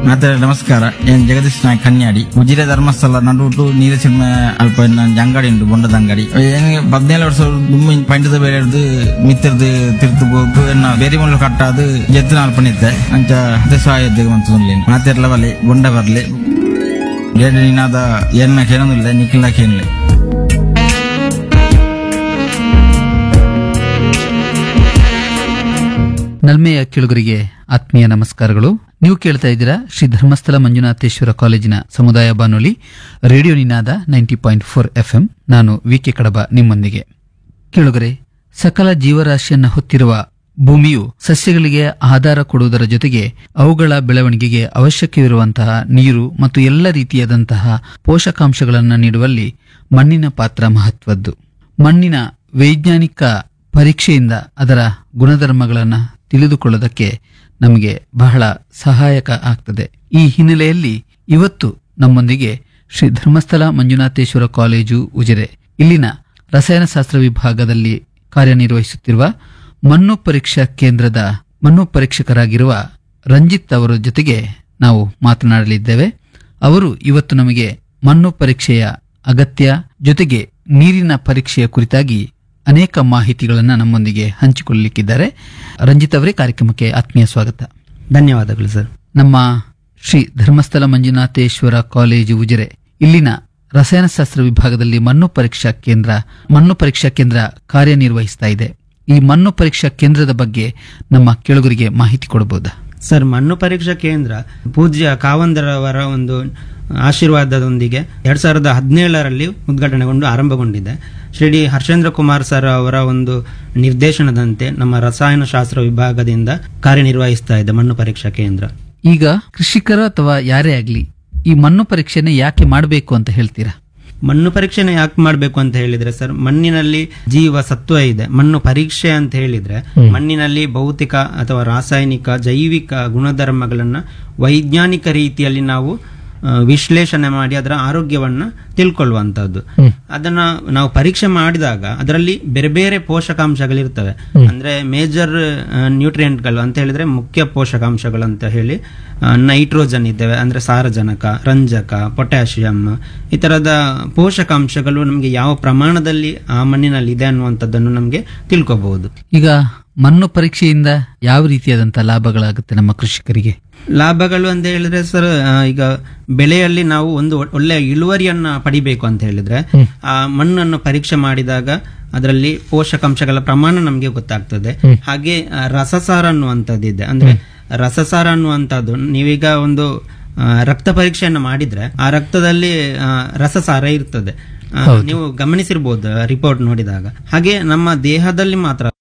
ಮಾತ್ರ ನಮಸ್ಕಾರ ಏನ್ ಜಗದೀಶ್ ನಾಯಕ್ ಕನ್ಯಾಡಿ ಉಜಿರೆ ಧರ್ಮಸ್ಥಳ ನಡುಟು ನೀರಸಿಂಹ ಅಲ್ಪ ನಂಜ್ ಅಂಗಡಿ ಉಂಟು ಬೊಂಡದ ಅಂಗಡಿ ಏನ್ ಹದಿನೇಳು ವರ್ಷ ದುಮ್ಮಿ ಪಂಡದ ಬೇರೆ ಹಿಡ್ದು ಮಿತ್ರದು ತಿರ್ತು ಹೋಗು ಎನ್ನ ಬೇರೆ ಮುಳ್ಳು ಕಟ್ಟಾದು ಎತ್ತು ನಾಲ್ಕು ಪಣಿತ್ತೆ ಅಂಚ ದೇಶಾಯೋಧ್ಯೆ ಅಂತ ಮಾತೆರ್ಲ ಬಲೆ ಬೊಂಡ ಬರ್ಲಿ ಬೇರೆ ನೀನಾದ ಏನ ಕೇಳೋದಿಲ್ಲ ನಿಖಿಲ ಕೇಳಲಿ ನಲ್ಮೆಯ ಕೇಳುಗರಿಗೆ ಆತ್ಮೀಯ ನಮಸ್ಕಾರಗಳು ನೀವು ಕೇಳ್ತಾ ಇದ್ದೀರಾ ಶ್ರೀ ಧರ್ಮಸ್ಥಳ ಮಂಜುನಾಥೇಶ್ವರ ಕಾಲೇಜಿನ ಸಮುದಾಯ ಬಾನುಲಿ radio Ninaada ninety point four FM ನಾನು ವಿಕೆ ಕಡಬ ನಿಮ್ಮೊಂದಿಗೆ ಕೇಳುಗರೆ ಸಕಲ ಜೀವರಾಶಿಯನ್ನ ಹೊತ್ತಿರುವ ಭೂಮಿಯು ಸಸ್ಯಗಳಿಗೆ ಆಧಾರ ಕೊಡುವುದರ ಜೊತೆಗೆ ಅವುಗಳ ಬೆಳವಣಿಗೆಗೆ ಅವಶ್ಯಕವಿರುವಂತಹ ನೀರು ಮತ್ತು ಎಲ್ಲ ರೀತಿಯಾದಂತಹ ಪೋಷಕಾಂಶಗಳನ್ನು ನೀಡುವಲ್ಲಿ ಮಣ್ಣಿನ ಪಾತ್ರ ಮಹತ್ವದ್ದು ಮಣ್ಣಿನ ವೈಜ್ಞಾನಿಕ ಪರೀಕ್ಷೆಯಿಂದ ಅದರ ಗುಣಧರ್ಮಗಳನ್ನು ತಿಳಿದುಕೊಳ್ಳೋದಕ್ಕೆ ನಮಗೆ ಬಹಳ ಸಹಾಯಕ ಆಗ್ತದೆ ಈ ಹಿನ್ನೆಲೆಯಲ್ಲಿ ಇವತ್ತು ನಮ್ಮೊಂದಿಗೆ ಶ್ರೀ ಧರ್ಮಸ್ಥಳ ಮಂಜುನಾಥೇಶ್ವರ ಕಾಲೇಜು ಉಜಿರೆ ಇಲ್ಲಿನ ರಸಾಯನಶಾಸ್ತ್ರ ವಿಭಾಗದಲ್ಲಿ ಕಾರ್ಯನಿರ್ವಹಿಸುತ್ತಿರುವ ಮಣ್ಣು ಪರೀಕ್ಷಾ ಕೇಂದ್ರದ ಮಣ್ಣು ಪರೀಕ್ಷಕರಾಗಿರುವ ರಂಜಿತ್ ಅವರ ಜೊತೆಗೆ ನಾವು ಮಾತನಾಡಲಿದ್ದೇವೆ ಅವರು ಇವತ್ತು ನಮಗೆ ಮಣ್ಣು ಪರೀಕ್ಷೆಯ ಅಗತ್ಯ ಜೊತೆಗೆ ನೀರಿನ ಪರೀಕ್ಷೆಯ ಕುರಿತಾಗಿ ಅನೇಕ ಮಾಹಿತಿಗಳನ್ನು ನಮ್ಮೊಂದಿಗೆ ಹಂಚಿಕೊಳ್ಳಲಿಕ್ಕಿದ್ದಾರೆ ರಂಜಿತ್ ಅವರೇ ಕಾರ್ಯಕ್ರಮಕ್ಕೆ ಆತ್ಮೀಯ ಸ್ವಾಗತ ಧನ್ಯವಾದಗಳು ಸರ್ ನಮ್ಮ ಶ್ರೀ ಧರ್ಮಸ್ಥಳ ಮಂಜುನಾಥೇಶ್ವರ ಕಾಲೇಜು ಉಜಿರೆ ಇಲ್ಲಿನ ರಸಾಯನಶಾಸ್ತ್ರ ವಿಭಾಗದಲ್ಲಿ ಮಣ್ಣು ಪರೀಕ್ಷಾ ಕೇಂದ್ರ ಮಣ್ಣು ಪರೀಕ್ಷಾ ಕೇಂದ್ರ ಕಾರ್ಯನಿರ್ವಹಿಸ್ತಾ ಇದೆ ಈ ಮಣ್ಣು ಪರೀಕ್ಷಾ ಕೇಂದ್ರದ ಬಗ್ಗೆ ನಮ್ಮ ಕೇಳುಗರಿಗೆ ಮಾಹಿತಿ ಕೊಡಬಹುದಾ ಸರ್ ಮಣ್ಣು ಪರೀಕ್ಷಾ ಕೇಂದ್ರ ಪೂಜ್ಯ ಕಾವಂದರವರ ಒಂದು ಆಶೀರ್ವಾದದೊಂದಿಗೆ ಎರಡ್ ಸಾವಿರದ ಹದಿನೇಳರಲ್ಲಿ ಉದ್ಘಾಟನೆಗೊಂಡು ಆರಂಭಗೊಂಡಿದೆ ಶ್ರೀ ಡಿ ಹರ್ಷೇಂದ್ರ ಕುಮಾರ್ ಸರ್ ಅವರ ಒಂದು ನಿರ್ದೇಶನದಂತೆ ನಮ್ಮ ರಸಾಯನಶಾಸ್ತ್ರ ವಿಭಾಗದಿಂದ ಕಾರ್ಯನಿರ್ವಹಿಸ್ತಾ ಇದೆ ಮಣ್ಣು ಪರೀಕ್ಷಾ ಕೇಂದ್ರ ಈಗ ಕೃಷಿಕರ ಅಥವಾ ಯಾರೇ ಆಗಲಿ ಈ ಮಣ್ಣು ಪರೀಕ್ಷೆನ ಯಾಕೆ ಮಾಡಬೇಕು ಅಂತ ಹೇಳ್ತೀರಾ ಮಣ್ಣು ಪರೀಕ್ಷೆನ ಯಾಕೆ ಮಾಡಬೇಕು ಅಂತ ಹೇಳಿದ್ರೆ ಸರ್ ಮಣ್ಣಿನಲ್ಲಿ ಜೀವ ಸತ್ವ ಇದೆ ಮಣ್ಣು ಪರೀಕ್ಷೆ ಅಂತ ಹೇಳಿದ್ರೆ ಮಣ್ಣಿನಲ್ಲಿ ಭೌತಿಕ ಅಥವಾ ರಾಸಾಯನಿಕ ಜೈವಿಕ ಗುಣಧರ್ಮಗಳನ್ನ ವೈಜ್ಞಾನಿಕ ರೀತಿಯಲ್ಲಿ ನಾವು ಆ, ವಿಶ್ಲೇಷಣೆ ಮಾಡಿ ಅದರ ಆರೋಗ್ಯವನ್ನ ತಿಳ್ಕೊಳ್ಳುವಂತದ್ದು ಅದನ್ನ ನಾವು ಪರೀಕ್ಷೆ ಮಾಡಿದಾಗ ಅದರಲ್ಲಿ ಬೇರೆ ಬೇರೆ ಪೋಷಕಾಂಶಗಳಿರ್ತವೆ ಅಂದ್ರೆ ಮೇಜರ್ ನ್ಯೂಟ್ರಿಯೆಂಟ್ಗಳು ಅಂತ ಹೇಳಿದ್ರೆ ಮುಖ್ಯ ಪೋಷಕಾಂಶಗಳು ಅಂತ ಹೇಳಿ ನೈಟ್ರೋಜನ್ ಇದ್ದೇವೆ ಅಂದ್ರೆ ಸಾರಜನಕ ರಂಜಕ ಪೊಟ್ಯಾಷಿಯಂ ಈ ತರದ ಪೋಷಕಾಂಶಗಳು ನಮಗೆ ಯಾವ ಪ್ರಮಾಣದಲ್ಲಿ ಆ ಮಣ್ಣಿನಲ್ಲಿ ಇದೆ ಅನ್ನುವಂಥದ್ದನ್ನು ನಮಗೆ ತಿಳ್ಕೋಬಹುದು ಈಗ ಮಣ್ಣು ಪರೀಕ್ಷೆಯಿಂದ ಯಾವ ರೀತಿಯಾದಂತಹ ಲಾಭಗಳಾಗುತ್ತೆ ನಮ್ಮ ಕೃಷಿಕರಿಗೆ ಲಾಭಗಳು ಅಂತ ಹೇಳಿದ್ರೆ ಸರ್ ಆ, ಈಗ ಬೆಳೆಯಲ್ಲಿ ನಾವು ಒಂದು ಒ- ಒಳ್ಳೆಯ ಇಳುವರಿಯನ್ನ ಪಡಿಬೇಕು ಅಂತ ಹೇಳಿದ್ರೆ ಆ ಮಣ್ಣನ್ನು ಪರೀಕ್ಷೆ ಮಾಡಿದಾಗ ಅದರಲ್ಲಿ ಪೋಷಕಾಂಶಗಳ ಪ್ರಮಾಣ ನಮಗೆ ಗೊತ್ತಾಗ್ತದೆ ಹಾಗೆ ಆ, ರಸಸಾರ ಅನ್ನುವಂಥದ್ದಿದೆ ಅಂದ್ರೆ ರಸಸಾರ ಅನ್ನುವಂಥದ್ದು ನೀವೀಗ ಒಂದು ಆ, ರಕ್ತ ಪರೀಕ್ಷೆಯನ್ನು ಮಾಡಿದ್ರೆ ಆ ರಕ್ತದಲ್ಲಿ ಆ, ರಸಸಾರ ಇರ್ತದೆ ಆ, ನೀವು ಗಮನಿಸಿರ್ಬೋದು ರಿಪೋರ್ಟ್ ನೋಡಿದಾಗ ಹಾಗೆ ನಮ್ಮ ದೇಹದಲ್ಲಿ ಮಾತ್ರ